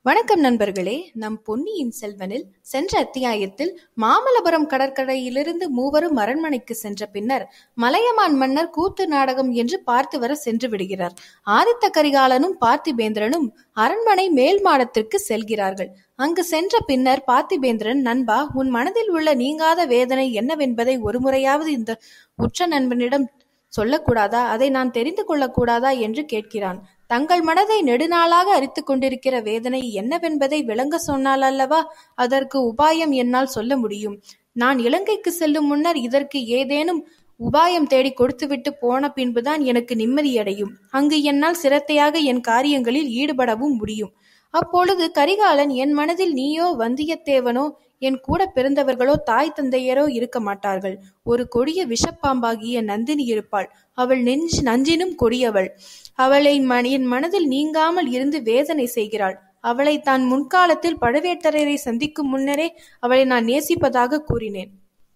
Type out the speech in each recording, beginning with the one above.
வணக்கம் நண்பர்களே நம் பொன்னியின் செல்வனில் சென்ற அத்தியாயத்தில் மாமல்லபுரம் கடற்கரையிலிருந்து மூவரும் அரண்மனைக்கு சென்ற பின்னர் மலையமான் மன்னர் கூத்து நாடகம் என்று பார்த்து வர சென்று விடுகிறார் ஆதித்த கரிகாலனும் பார்த்திபேந்திரனும் அரண்மனை மேல் மாடத்திற்கு செல்கிறார்கள் அங்கு சென்ற பின்னர் பார்த்திபேந்திரன் நண்பா உன் மனதில் உள்ள நீங்காத வேதனை என்னவென்பதை ஒருமுறையாவது இந்த உற்ற நண்பனிடம் சொல்லக்கூடாதா அதை நான் தெரிந்து கொள்ளக்கூடாதா என்று கேட்கிறான் தங்கள் மனதை நெடுநாளாக அரித்துக் கொண்டிருக்கிற வேதனை என்னவென்பதை விளங்க சொன்னால் அல்லவா அதற்கு உபாயம் என்னால் சொல்ல முடியும் நான் இலங்கைக்கு செல்லும் முன்னர் இதற்கு ஏதேனும் உபாயம் தேடி கொடுத்துவிட்டு போன பின்புதான் எனக்கு நிம்மதியடையும் அங்கு என்னால் சிரத்தையாக என் காரியங்களில் ஈடுபடவும் முடியும் அப்பொழுது கரிகாலன் என் மனதில் நீயோ வந்தியத்தேவனோ என் கூட பிறந்தவர்களோ தாய் தந்தையரோ இருக்க மாட்டார்கள் ஒரு கொடிய விஷப்பாம்பாகிய நந்தினி இருப்பாள் அவள் நெஞ்சு நஞ்சினும் கொடியவள் அவளை என் மனதில் நீங்காமல் இருந்து வேதனை செய்கிறாள் அவளை தான் முன்காலத்தில் பழுவேட்டரையரை சந்திக்கும் முன்னரே அவளை நான் நேசிப்பதாக கூறினேன்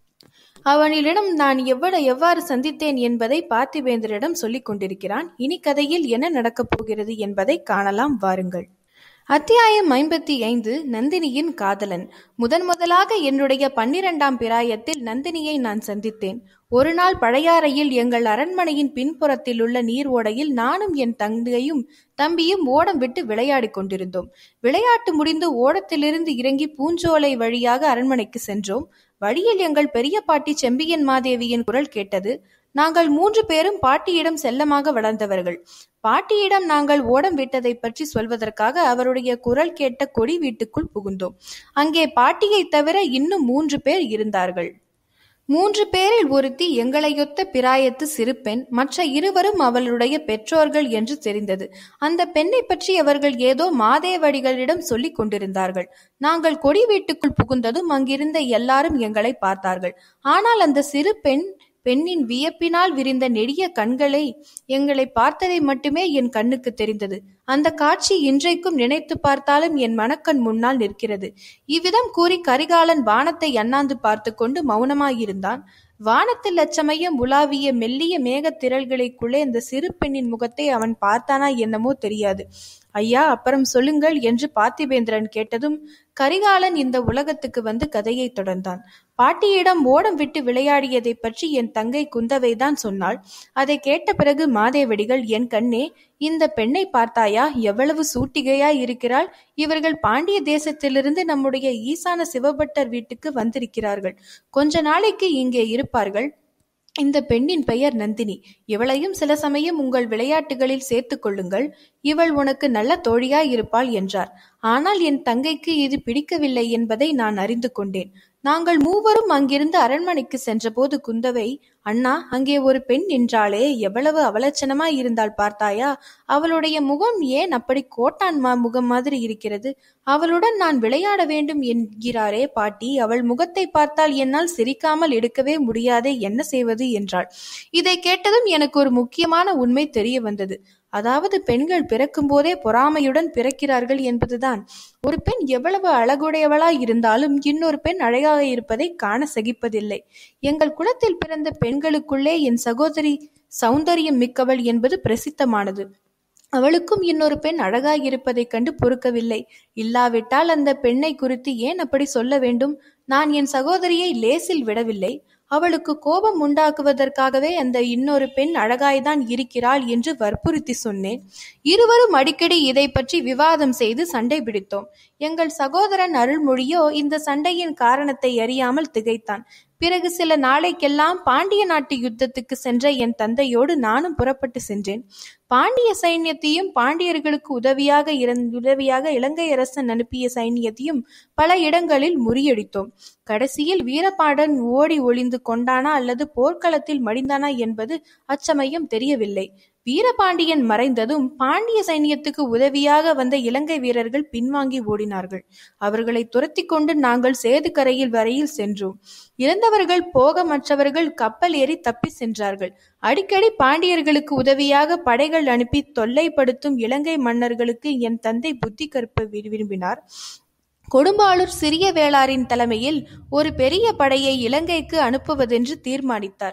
அவனிடம் நான் எவ்வளவு எவ்வாறு சந்தித்தேன் என்பதை பார்த்திவேந்தரிடம் சொல்லிக் கொண்டிருக்கிறான் இனி கதையில் என்ன நடக்கப் போகிறது என்பதை காணலாம் வாருங்கள் அத்தியாயம் ஐம்பத்தி ஐந்து நந்தினியின் காதலன் முதன் முதலாக என்னுடைய பன்னிரண்டாம் பிராயத்தில் நந்தினியை நான் சந்தித்தேன் ஒரு நாள் பழையாறையில் எங்கள் அரண்மனையின் பின்புறத்தில் உள்ள நீர் ஓடையில் நானும் என் தங்கையும் தம்பியும் ஓடம் விட்டு விளையாடிக் கொண்டிருந்தோம் விளையாட்டு முடிந்து ஓடத்திலிருந்து இறங்கி பூஞ்சோலை வழியாக அரண்மனைக்கு சென்றோம் வழியில் எங்கள் பெரிய பாட்டி செம்பியன் மாதேவியின் குரல் கேட்டது நாங்கள் மூன்று பேரும் பாட்டியிடம் செல்லமாக வளர்ந்தவர்கள் பாட்டியிடம் நாங்கள் ஓடம் விட்டதை பற்றி சொல்வதற்காக அவருடைய குரல் கேட்ட கொடி வீட்டுக்குள் புகுந்தோம் அங்கே பாட்டியை தவிர இன்னும் மூன்று பேர் இருந்தார்கள் மூன்று பேரில் ஒருத்தி எங்களையொத்த பிராயத்து சிறு பெண் மற்ற இருவரும் அவளுடைய பெற்றோர்கள் என்று தெரிந்தது அந்த பெண்ணை பற்றி அவர்கள் ஏதோ மாதேவடிகளிடம் சொல்லிக் கொண்டிருந்தார்கள் நாங்கள் கொடி வீட்டுக்குள் புகுந்ததும் அங்கிருந்த எல்லாரும் எங்களை பார்த்தார்கள் ஆனால் அந்த சிறு பெண் பெண்ணின் வியப்பினால் விரிந்த நெடிய கண்களை எங்களை பார்த்ததை மட்டுமே என் கண்ணுக்கு தெரிந்தது அந்த காட்சி இன்றைக்கும் நினைத்து பார்த்தாலும் என் மனக்கண் முன்னால் நிற்கிறது இவ்விதம் கூறி கரிகாலன் வானத்தை அண்ணாந்து பார்த்து கொண்டு மௌனமாயிருந்தான் வானத்தில் அச்சமயம் உலாவிய மெல்லிய மேகத் திரள்களுக்குள்ளே அந்த சிறு பெண்ணின் முகத்தை அவன் பார்த்தானா என்னமோ தெரியாது ஐயா அப்புறம் சொல்லுங்கள் என்று பார்த்திபேந்திரன் கேட்டதும் கரிகாலன் இந்த உலகத்துக்கு வந்து கதையை தொடர்ந்தான் பாட்டியிடம் ஓடம் விட்டு விளையாடியதை பற்றி என் தங்கை குந்தவைதான் சொன்னாள் அதை கேட்ட பிறகு மாதேவடிகள் என் கண்ணே இந்த பெண்ணை பார்த்தாயா எவ்வளவு சூட்டிகையா இருக்கிறாள் இவர்கள் பாண்டிய தேசத்திலிருந்து நம்முடைய ஈசான சிவபட்டர் வீட்டுக்கு வந்திருக்கிறார்கள் கொஞ்ச நாளைக்கு இங்கே இருப்பார்கள் இந்த பெண்ணின் பெயர் நந்தினி இவளையும் சில சமயம் உங்கள் விளையாட்டுகளில் சேர்த்துக் கொள்ளுங்கள் இவள் உனக்கு நல்ல தோழியாயிருப்பாள் என்றார் ஆனால் என் தங்கைக்கு இது பிடிக்கவில்லை என்பதை நான் அறிந்து கொண்டேன் நாங்கள் மூவரும் அங்கிருந்து அரண்மனைக்கு சென்றபோது குந்தவை அண்ணா அங்கே ஒரு பெண் நின்றாளே எவ்வளவு அவலட்சணமாய் இருந்தால் பார்த்தாயா அவளுடைய முகம் ஏன் அப்படி கோட்டான் மா முகம் மாதிரி இருக்கிறது அவளுடன் நான் விளையாட வேண்டும் என்கிறாரே பாட்டி அவள் முகத்தை பார்த்தால் என்னால் சிரிக்காமல் எடுக்கவே முடியாதே என்ன செய்வது என்றாள் இதை கேட்டதும் எனக்கு ஒரு முக்கியமான உண்மை தெரிய வந்தது அதாவது பெண்கள் பிறக்கும் போதே பொறாமையுடன் பிறக்கிறார்கள் என்பதுதான் ஒரு பெண் எவ்வளவு அழகுடையவளாய் இருந்தாலும் இன்னொரு பெண் அழகாக இருப்பதை காண சகிப்பதில்லை எங்கள் குலத்தில் பிறந்த பெண்களுக்குள்ளே என் சகோதரி சௌந்தரியம் மிக்கவள் என்பது பிரசித்தமானது அவளுக்கும் இன்னொரு பெண் அழகாயிருப்பதைக் கண்டு பொறுக்கவில்லை இல்லாவிட்டால் அந்த பெண்ணை குறித்து ஏன் அப்படி சொல்ல வேண்டும் நான் என் சகோதரியை லேசில் விடவில்லை அவளுக்கு கோபம் உண்டாக்குவதற்காகவே அந்த இன்னொரு பெண் அழகாய்தான் இருக்கிறாள் என்று வற்புறுத்தி சொன்னேன் இருவரும் அடிக்கடி இதை பற்றி விவாதம் செய்து சண்டை பிடித்தோம் எங்கள் சகோதரன் அருள்மொழியோ இந்த சண்டையின் காரணத்தை அறியாமல் திகைத்தான் பிறகு சில நாளைக்கெல்லாம் பாண்டிய நாட்டு யுத்தத்துக்கு சென்ற என் தந்தையோடு நானும் புறப்பட்டு சென்றேன் பாண்டிய சைன்யத்தையும் பாண்டியர்களுக்கு உதவியாக உதவியாக இலங்கை அரசன் அனுப்பிய சைன்யத்தையும் பல இடங்களில் முறியடித்தோம் கடைசியில் வீரபாடன் ஓடி ஒளிந்து கொண்டானா அல்லது போர்க்களத்தில் மடிந்தானா என்பது அச்சமயம் தெரியவில்லை வீரபாண்டியன் மறைந்ததும் பாண்டிய சைன்யத்துக்கு உதவியாக வந்த இலங்கை வீரர்கள் பின்வாங்கி ஓடினார்கள் அவர்களை துரத்தி கொண்டு நாங்கள் சேதுக்கரையில் வரையில் சென்றோம் இறந்தவர்கள் போக மற்றவர்கள் கப்பல் ஏறி தப்பி சென்றார்கள் அடிக்கடி பாண்டியர்களுக்கு உதவியாக படைகள் அனுப்பி தொல்லைப்படுத்தும் இலங்கை மன்னர்களுக்கு என் தந்தை புத்தி கற்ப விரும்பினார் கொடும்பாளூர் சிறிய வேளாரின் தலைமையில் ஒரு பெரிய படையை இலங்கைக்கு அனுப்புவதென்று தீர்மானித்தார்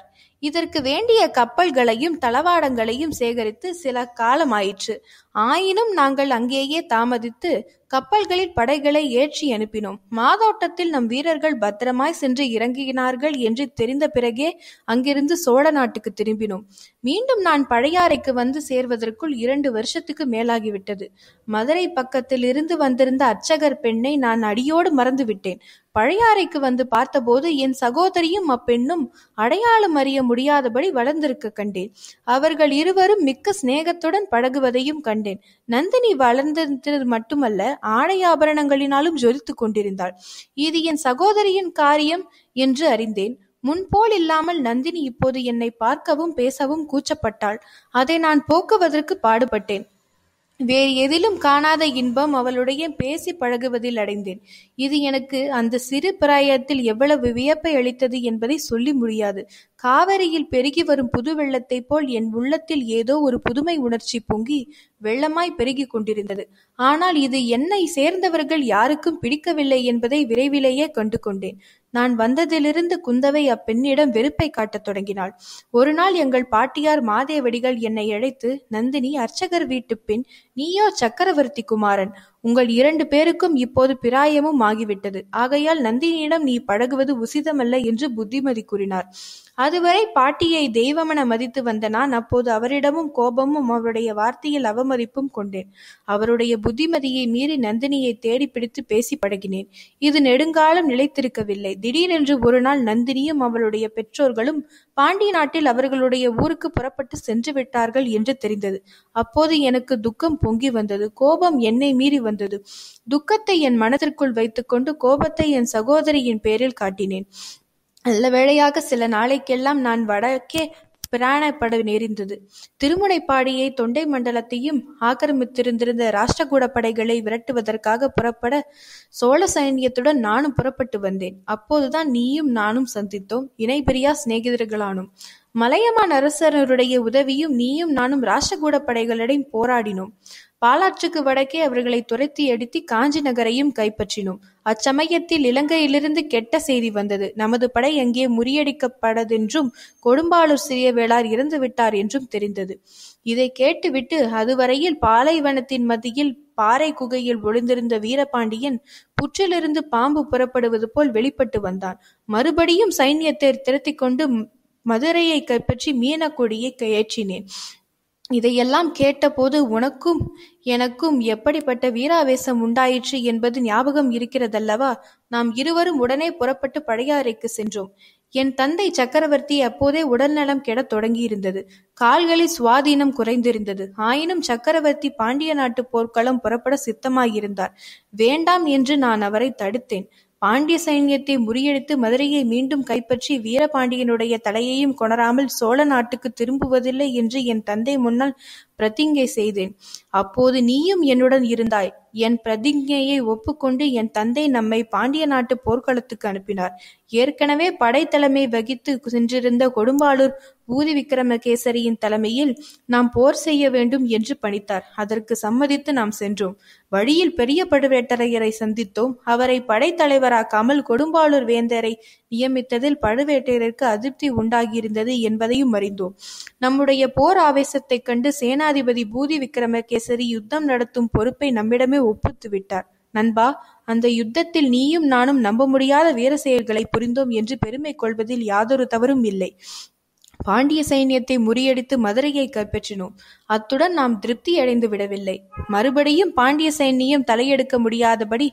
இதற்கு வேண்டிய கப்பல்களையும் தளவாடங்களையும் சேகரித்து சில காலமாயிற்று ஆயினும் நாங்கள் அங்கேயே தாமதித்து கப்பல்களில் படைகளை ஏற்றி அனுப்பினோம் மாதோட்டத்தில் நம் வீரர்கள் பத்திரமாய் சென்று இறங்கினார்கள் என்று தெரிந்த பிறகே அங்கிருந்து சோழ நாட்டுக்கு திரும்பினோம் மீண்டும் நான் பழையாறைக்கு வந்து சேர்வதற்குள் இரண்டு வருஷத்துக்கு மேலாகிவிட்டது மதுரை பக்கத்தில் இருந்து வந்திருந்த அர்ச்சகர் பெண்ணை நான் அடியோடு மறந்து விட்டேன் பழையாறைக்கு வந்து பார்த்தபோது என் சகோதரியும் அப்பெண்ணும் அடையாளம் அறிய முடியாதபடி வளர்ந்திருக்க கண்டேன் அவர்கள் இருவரும் மிக்க சிநேகத்துடன் பழகுவதையும் கண்டேன் நந்தினி வளர்ந்தது மட்டுமல்ல ஆடை ஆபரணங்களினாலும் ஜொலித்துக் கொண்டிருந்தாள் இது என் சகோதரியின் காரியம் என்று அறிந்தேன் முன்போல் இல்லாமல் நந்தினி இப்போது என்னை பார்க்கவும் பேசவும் கூச்சப்பட்டாள் அதை நான் போக்குவதற்கு பாடுபட்டேன் வேறு எதிலும் காணாத இன்பம் அவளுடைய பேசி பழகுவதில் அடைந்தேன் இது எனக்கு அந்த சிறு பிராயத்தில் எவ்வளவு வியப்பை அளித்தது என்பதை சொல்லி முடியாது காவிரியில் பெருகி வரும் புது வெள்ளத்தைப் போல் என் உள்ளத்தில் ஏதோ ஒரு புதுமை உணர்ச்சி பொங்கி வெள்ளமாய் பெருகிக் கொண்டிருந்தது ஆனால் இது என்னை சேர்ந்தவர்கள் யாருக்கும் பிடிக்கவில்லை என்பதை விரைவிலேயே கண்டு கொண்டேன் நான் வந்ததிலிருந்து குந்தவை அப்பெண்ணிடம் வெறுப்பை காட்டத் தொடங்கினாள் ஒரு நாள் எங்கள் பாட்டியார் மாதேவடிகள் என்னை அழைத்து நந்தினி அர்ச்சகர் வீட்டு பெண் நீயோ சக்கரவர்த்தி குமாரன் உங்கள் இரண்டு பேருக்கும் இப்போது பிராயமும் ஆகிவிட்டது ஆகையால் நந்தினியிடம் நீ பழகுவது உசிதமல்ல என்று புத்திமதி கூறினார் அதுவரை பாட்டியை தெய்வமென மதித்து வந்த நான் அப்போது அவரிடமும் கோபமும் அவருடைய வார்த்தையில் அவமதிப்பும் கொண்டேன் அவருடைய புத்திமதியை மீறி நந்தினியை தேடி பிடித்து பேசி பழகினேன் இது நெடுங்காலம் நிலைத்திருக்கவில்லை திடீரென்று ஒரு நாள் நந்தினியும் அவளுடைய பெற்றோர்களும் பாண்டிய நாட்டில் அவர்களுடைய ஊருக்கு புறப்பட்டு சென்று விட்டார்கள் என்று தெரிந்தது அப்போது எனக்கு துக்கம் பொங்கி வந்தது கோபம் என்னை மீறி வந்தது துக்கத்தை என் மனதிற்குள் வைத்துக்கொண்டு கோபத்தை என் சகோதரியின் பேரில் காட்டினேன் நல்ல வேளையாக சில நாளைக்கெல்லாம் நான் வடக்கே பிராணப்பட நேர்ந்தது திருமுனைப்பாடியை தொண்டை மண்டலத்தையும் ஆக்கிரமித்திருந்திருந்த ராஷ்டிரகூட படைகளை விரட்டுவதற்காக புறப்பட சோழ சைன்யத்துடன் நானும் புறப்பட்டு வந்தேன் அப்போதுதான் நீயும் நானும் சந்தித்தோம் இணைபிரியா சிநேகிதர்களானோம் மலையமான் அரசருடைய உதவியும் நீயும் நானும் ராஷ்டிரகூட படைகளிடம் போராடினோம் பாலாற்றுக்கு வடக்கே அவர்களை துரத்தி அடித்து காஞ்சி நகரையும் கைப்பற்றினோம் அச்சமயத்தில் இலங்கையிலிருந்து கெட்ட செய்தி வந்தது நமது படை அங்கே முறியடிக்கப்படதென்றும் கொடும்பாளூர் சிறிய வேளார் இறந்து விட்டார் என்றும் தெரிந்தது இதை கேட்டுவிட்டு அதுவரையில் பாலைவனத்தின் மத்தியில் பாறை குகையில் ஒளிந்திருந்த வீரபாண்டியன் புற்றிலிருந்து பாம்பு புறப்படுவது போல் வெளிப்பட்டு வந்தான் மறுபடியும் சைன்யத்தை திரட்டிக் கொண்டு மதுரையை கைப்பற்றி மீனக்கொடியை ஏற்றினேன் இதையெல்லாம் கேட்டபோது உனக்கும் எனக்கும் எப்படிப்பட்ட வீராவேசம் உண்டாயிற்று என்பது ஞாபகம் இருக்கிறதல்லவா நாம் இருவரும் உடனே புறப்பட்டு பழையாறைக்கு சென்றோம் என் தந்தை சக்கரவர்த்தி அப்போதே உடல்நலம் கெடத் தொடங்கியிருந்தது கால்களில் சுவாதீனம் குறைந்திருந்தது ஆயினும் சக்கரவர்த்தி பாண்டிய நாட்டு போர்க்களம் புறப்பட சித்தமாயிருந்தார் வேண்டாம் என்று நான் அவரை தடுத்தேன் பாண்டிய சைன்யத்தை முறியடித்து மதுரையை மீண்டும் கைப்பற்றி வீரபாண்டியனுடைய தலையையும் கொணராமல் சோழ நாட்டுக்கு திரும்புவதில்லை என்று என் தந்தை முன்னால் பிரதிங்கை செய்தேன் அப்போது நீயும் என்னுடன் இருந்தாய் என் பிரதிஜையை ஒப்புக்கொண்டு என் தந்தை நம்மை பாண்டிய நாட்டு போர்க்களத்துக்கு அனுப்பினார் ஏற்கனவே படைத்தலைமை வகித்து சென்றிருந்த கொடும்பாளூர் பூதி விக்ரமகேசரியின் தலைமையில் நாம் போர் செய்ய வேண்டும் என்று பணித்தார் அதற்கு சம்மதித்து நாம் சென்றோம் வழியில் பெரிய பழுவேட்டரையரை சந்தித்தோம் அவரை படைத்தலைவராக்காமல் கொடும்பாளூர் வேந்தரை நியமித்ததில் பழுவேட்டரையருக்கு அதிருப்தி உண்டாகியிருந்தது என்பதையும் அறிந்தோம் நம்முடைய போர் ஆவேசத்தைக் கண்டு சேனாதிபதி பூதி விக்ரமகேசரி யுத்தம் நடத்தும் பொறுப்பை நம்மிடமே ஒப்புத்து விட்டார் நண்பா அந்த யுத்தத்தில் நீயும் நானும் நம்ப முடியாத வீர செயல்களை புரிந்தோம் என்று பெருமை கொள்வதில் யாதொரு தவறும் இல்லை பாண்டிய சைன்யத்தை முறியடித்து மதுரையை கைப்பற்றினோம் அத்துடன் நாம் திருப்தி அடைந்து விடவில்லை மறுபடியும் பாண்டிய சைன்யம் தலையெடுக்க முடியாதபடி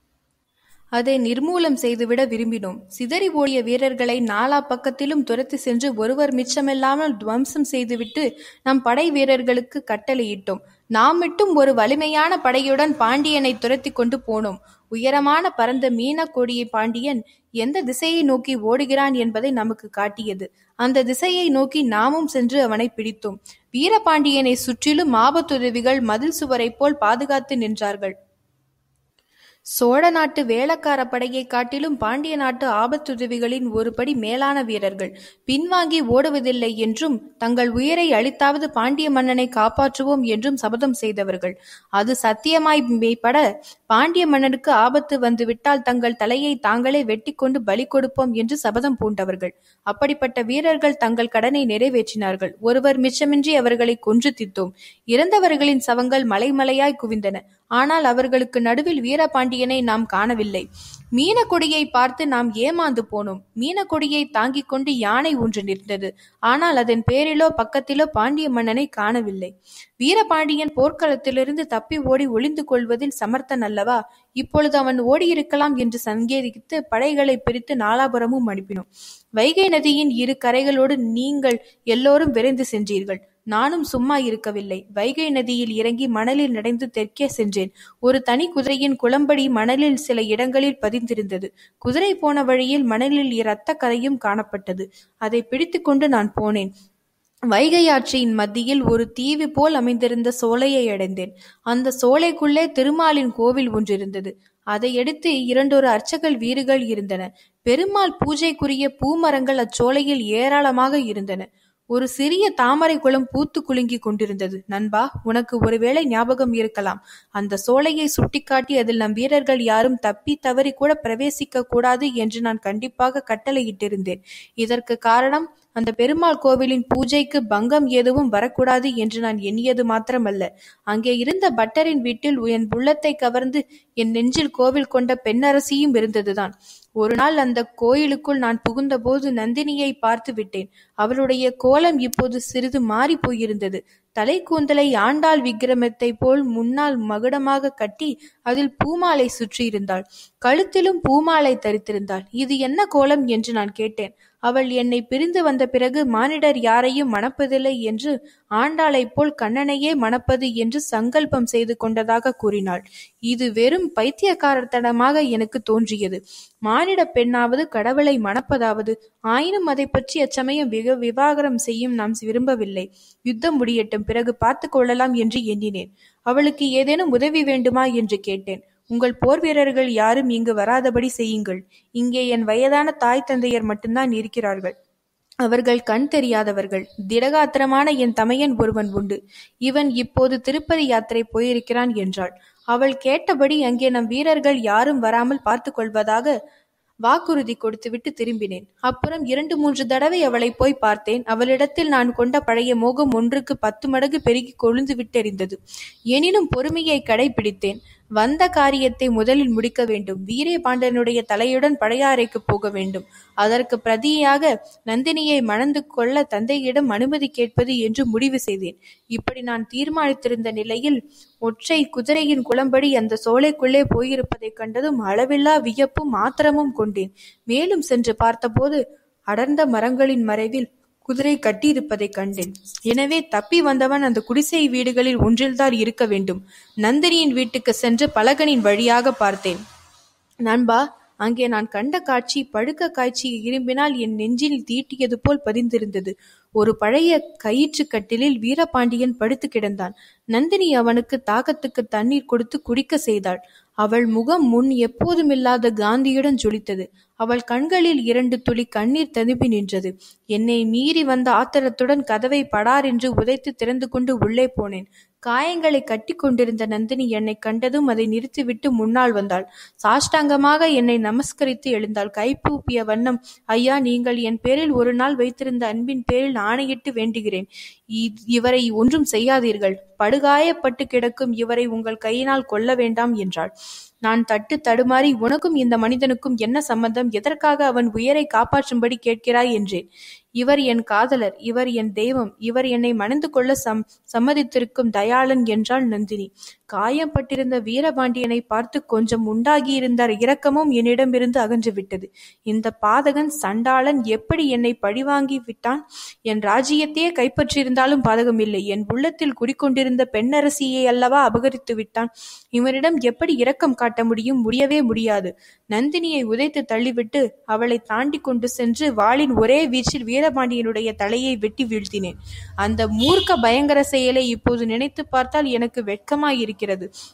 அதை நிர்மூலம் செய்துவிட விரும்பினோம் சிதறி ஓடிய வீரர்களை நாலா பக்கத்திலும் துரத்தி சென்று ஒருவர் மிச்சமில்லாமல் துவம்சம் செய்துவிட்டு நம் படை வீரர்களுக்கு கட்டளையிட்டோம் நாம் மட்டும் ஒரு வலிமையான படையுடன் பாண்டியனை துரத்தி கொண்டு போனோம் உயரமான பரந்த மீன கொடியை பாண்டியன் எந்த திசையை நோக்கி ஓடுகிறான் என்பதை நமக்கு காட்டியது அந்த திசையை நோக்கி நாமும் சென்று அவனை பிடித்தோம் வீரபாண்டியனை சுற்றிலும் ஆபத்துதவிகள் மதில் சுவரைப் போல் பாதுகாத்து நின்றார்கள் சோழ நாட்டு வேளக்கார படையைக் காட்டிலும் பாண்டிய நாட்டு ஆபத்துதவிகளின் ஒரு படி மேலான வீரர்கள் பின்வாங்கி ஓடுவதில்லை என்றும் தங்கள் உயிரை அளித்தாவது பாண்டிய மன்னனை காப்பாற்றுவோம் என்றும் சபதம் செய்தவர்கள் அது சத்தியமாய் மெய்ப்பட பாண்டிய மன்னனுக்கு ஆபத்து வந்துவிட்டால் தங்கள் தலையை தாங்களே வெட்டி கொண்டு பலி கொடுப்போம் என்று சபதம் பூண்டவர்கள் அப்படிப்பட்ட வீரர்கள் தங்கள் கடனை நிறைவேற்றினார்கள் ஒருவர் மிச்சமின்றி அவர்களை கொன்று தித்தோம் இறந்தவர்களின் சவங்கள் மலைமலையாய் குவிந்தன ஆனால் அவர்களுக்கு நடுவில் வீரபாண்டியனை நாம் காணவில்லை மீனக்கொடியை பார்த்து நாம் ஏமாந்து போனோம் மீனக்கொடியை தாங்கிக் கொண்டு யானை ஒன்று நிற்ந்தது ஆனால் அதன் பேரிலோ பக்கத்திலோ பாண்டிய மன்னனை காணவில்லை வீரபாண்டியன் போர்க்களத்திலிருந்து தப்பி ஓடி ஒளிந்து கொள்வதில் சமர்த்தன் அல்லவா இப்பொழுது அவன் ஓடியிருக்கலாம் என்று சங்கேதித்து படைகளை பிரித்து நாலாபுரமும் அனுப்பினோம் வைகை நதியின் இரு கரைகளோடு நீங்கள் எல்லோரும் விரைந்து சென்றீர்கள் நானும் சும்மா இருக்கவில்லை வைகை நதியில் இறங்கி மணலில் நடைந்து தெற்கே சென்றேன் ஒரு தனி குதிரையின் குளம்படி மணலில் சில இடங்களில் பதிந்திருந்தது குதிரை போன வழியில் மணலில் இரத்த கரையும் காணப்பட்டது அதை பிடித்துக்கொண்டு நான் போனேன் வைகை ஆற்றின் மத்தியில் ஒரு தீவு போல் அமைந்திருந்த சோலையை அடைந்தேன் அந்த சோலைக்குள்ளே திருமாலின் கோவில் ஒன்றிருந்தது அதை எடுத்து இரண்டொரு அர்ச்சகல் வீடுகள் இருந்தன பெருமாள் பூஜைக்குரிய பூமரங்கள் அச்சோலையில் ஏராளமாக இருந்தன ஒரு சிறிய தாமரை குளம் பூத்து குலுங்கி கொண்டிருந்தது நண்பா உனக்கு ஒருவேளை ஞாபகம் இருக்கலாம் அந்த சோலையை சுட்டிக்காட்டி அதில் நம் வீரர்கள் யாரும் தப்பி தவறி கூட பிரவேசிக்க கூடாது என்று நான் கண்டிப்பாக கட்டளையிட்டிருந்தேன் இதற்கு காரணம் அந்த பெருமாள் கோவிலின் பூஜைக்கு பங்கம் எதுவும் வரக்கூடாது என்று நான் எண்ணியது மாத்திரமல்ல அங்கே இருந்த பட்டரின் வீட்டில் என் உள்ளத்தை கவர்ந்து என் நெஞ்சில் கோவில் கொண்ட பெண்ணரசியும் இருந்ததுதான் ஒரு நாள் அந்த கோயிலுக்குள் நான் புகுந்தபோது நந்தினியை பார்த்து விட்டேன் அவளுடைய கோலம் இப்போது சிறிது மாறி போயிருந்தது தலை கூந்தலை ஆண்டாள் விக்கிரமத்தை போல் முன்னால் மகுடமாக கட்டி அதில் பூமாலை சுற்றியிருந்தாள் கழுத்திலும் பூமாலை தரித்திருந்தாள் இது என்ன கோலம் என்று நான் கேட்டேன் அவள் என்னை பிரிந்து வந்த பிறகு மானிடர் யாரையும் மணப்பதில்லை என்று ஆண்டாளைப் போல் கண்ணனையே மணப்பது என்று சங்கல்பம் செய்து கொண்டதாக கூறினாள் இது வெறும் பைத்தியக்காரத்தனமாக எனக்கு தோன்றியது மானிட பெண்ணாவது கடவுளை மணப்பதாவது ஆயினும் அதை பற்றி அச்சமயம் விக விவாகரம் செய்யும் நாம் விரும்பவில்லை யுத்தம் முடியட்டும் பிறகு பார்த்து கொள்ளலாம் என்று எண்ணினேன் அவளுக்கு ஏதேனும் உதவி வேண்டுமா என்று கேட்டேன் உங்கள் போர் வீரர்கள் யாரும் இங்கு வராதபடி செய்யுங்கள் இங்கே என் வயதான தாய் தந்தையர் மட்டும்தான் இருக்கிறார்கள் அவர்கள் கண் தெரியாதவர்கள் திடகாத்திரமான என் தமையன் ஒருவன் உண்டு இவன் இப்போது திருப்பதி யாத்திரை போயிருக்கிறான் என்றாள் அவள் கேட்டபடி அங்கே நம் வீரர்கள் யாரும் வராமல் பார்த்து கொள்வதாக வாக்குறுதி கொடுத்துவிட்டு திரும்பினேன் அப்புறம் இரண்டு மூன்று தடவை அவளை போய் பார்த்தேன் அவளிடத்தில் நான் கொண்ட பழைய மோகம் ஒன்றுக்கு பத்து மடங்கு பெருகி கொழுந்து விட்டெறிந்தது எனினும் பொறுமையை கடைபிடித்தேன் வந்த காரியத்தை முதலில் முடிக்க வேண்டும் வீரே பாண்டனுடைய தலையுடன் பழையாறைக்கு போக வேண்டும் அதற்கு பிரதியாக நந்தினியை மணந்து கொள்ள தந்தையிடம் அனுமதி கேட்பது என்று முடிவு செய்தேன் இப்படி நான் தீர்மானித்திருந்த நிலையில் ஒற்றை குதிரையின் குளம்படி அந்த சோலைக்குள்ளே போயிருப்பதைக் கண்டதும் அளவில்லா வியப்பும் ஆத்திரமும் கொண்டேன் மேலும் சென்று பார்த்தபோது அடர்ந்த மரங்களின் மறைவில் குதிரை கட்டியிருப்பதைக் கண்டேன் எனவே தப்பி வந்தவன் அந்த குடிசை வீடுகளில் ஒன்றில்தான் இருக்க வேண்டும் நந்தினியின் வீட்டுக்கு சென்று பலகனின் வழியாக பார்த்தேன் நண்பா அங்கே நான் கண்ட காட்சி படுக்க காட்சி இரும்பினால் என் நெஞ்சில் தீட்டியது போல் பதிந்திருந்தது ஒரு பழைய கயிற்று கட்டிலில் வீரபாண்டியன் படுத்து கிடந்தான் நந்தினி அவனுக்கு தாகத்துக்கு தண்ணீர் கொடுத்து குடிக்க செய்தாள் அவள் முகம் முன் எப்போதுமில்லாத காந்தியுடன் ஜொலித்தது அவள் கண்களில் இரண்டு துளி கண்ணீர் ததும்பி நின்றது என்னை மீறி வந்த ஆத்திரத்துடன் கதவை படார் என்று உதைத்து திறந்து கொண்டு உள்ளே போனேன் காயங்களை கட்டி கொண்டிருந்த நந்தினி என்னை கண்டதும் அதை நிறுத்திவிட்டு முன்னால் வந்தாள் சாஷ்டாங்கமாக என்னை நமஸ்கரித்து எழுந்தாள் கைப்பூப்பிய வண்ணம் ஐயா நீங்கள் என் பேரில் ஒரு நாள் வைத்திருந்த அன்பின் பேரில் ஆணையிட்டு வேண்டுகிறேன் இவரை ஒன்றும் செய்யாதீர்கள் படுகாயப்பட்டு கிடக்கும் இவரை உங்கள் கையினால் கொல்ல வேண்டாம் என்றாள் நான் தட்டு தடுமாறி உனக்கும் இந்த மனிதனுக்கும் என்ன சம்பந்தம் எதற்காக அவன் உயிரை காப்பாற்றும்படி கேட்கிறாய் என்றேன் இவர் என் காதலர் இவர் என் தெய்வம் இவர் என்னை மணந்து கொள்ள சம் சம்மதித்திருக்கும் தயாளன் என்றாள் நந்தினி காயப்பட்டிருந்த வீரபாண்டியனை பார்த்து கொஞ்சம் உண்டாகியிருந்த இரக்கமும் என்னிடமிருந்து அகன்று விட்டது இந்த பாதகன் சண்டாளன் எப்படி என்னை பழிவாங்கி விட்டான் என் ராஜ்யத்தையே கைப்பற்றியிருந்தாலும் பாதகமில்லை என் உள்ளத்தில் குடிக்கொண்டிருந்த பெண்ணரசியை அல்லவா அபகரித்து விட்டான் இவனிடம் எப்படி இரக்கம் காட்ட முடியும் முடியவே முடியாது நந்தினியை உதைத்து தள்ளிவிட்டு அவளை தாண்டி கொண்டு சென்று வாளின் ஒரே வீச்சில் வீரபாண்டியனுடைய தலையை வெட்டி வீழ்த்தினேன் அந்த மூர்க்க பயங்கர செயலை இப்போது நினைத்து பார்த்தால் எனக்கு வெட்கமாயிருக்கிறது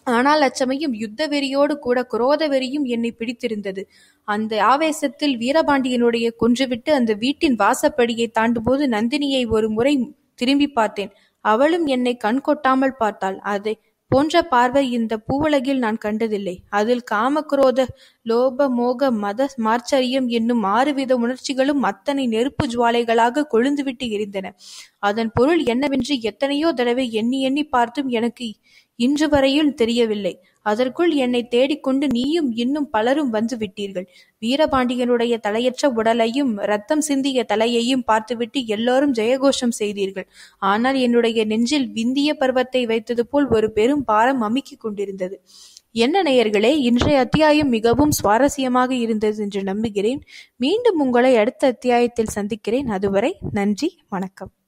ஆனால் அச்சமயம் யுத்த வெறியோடு கூட குரோத வெறியும் என்னை பிடித்திருந்தது அந்த ஆவேசத்தில் வீரபாண்டியனுடைய கொன்றுவிட்டு அந்த வீட்டின் வாசப்படியை தாண்டும்போது நந்தினியை ஒரு முறை திரும்பி பார்த்தேன் அவளும் என்னை கண் கொட்டாமல் பார்த்தாள் அதை போன்ற பார்வை இந்த பூவுலகில் நான் கண்டதில்லை அதில் காமக்ரோத லோப மோக மத மார்ச்சரியம் என்னும் ஆறுவித உணர்ச்சிகளும் அத்தனை நெருப்பு ஜுவாலைகளாக கொழுந்துவிட்டு எரிந்தன அதன் பொருள் என்னவென்று எத்தனையோ தடவை எண்ணி எண்ணி பார்த்தும் எனக்கு இன்று வரையில் தெரியவில்லை அதற்குள் என்னை தேடிக்கொண்டு நீயும் இன்னும் பலரும் வந்து விட்டீர்கள் வீரபாண்டியனுடைய தலையற்ற உடலையும் ரத்தம் சிந்திய தலையையும் பார்த்துவிட்டு எல்லோரும் ஜெயகோஷம் செய்தீர்கள் ஆனால் என்னுடைய நெஞ்சில் விந்திய பருவத்தை வைத்தது போல் ஒரு பெரும் பாரம் அமுக்கிக் கொண்டிருந்தது என்ன நேயர்களே இன்றைய அத்தியாயம் மிகவும் சுவாரஸ்யமாக இருந்தது என்று நம்புகிறேன் மீண்டும் உங்களை அடுத்த அத்தியாயத்தில் சந்திக்கிறேன் அதுவரை நன்றி வணக்கம்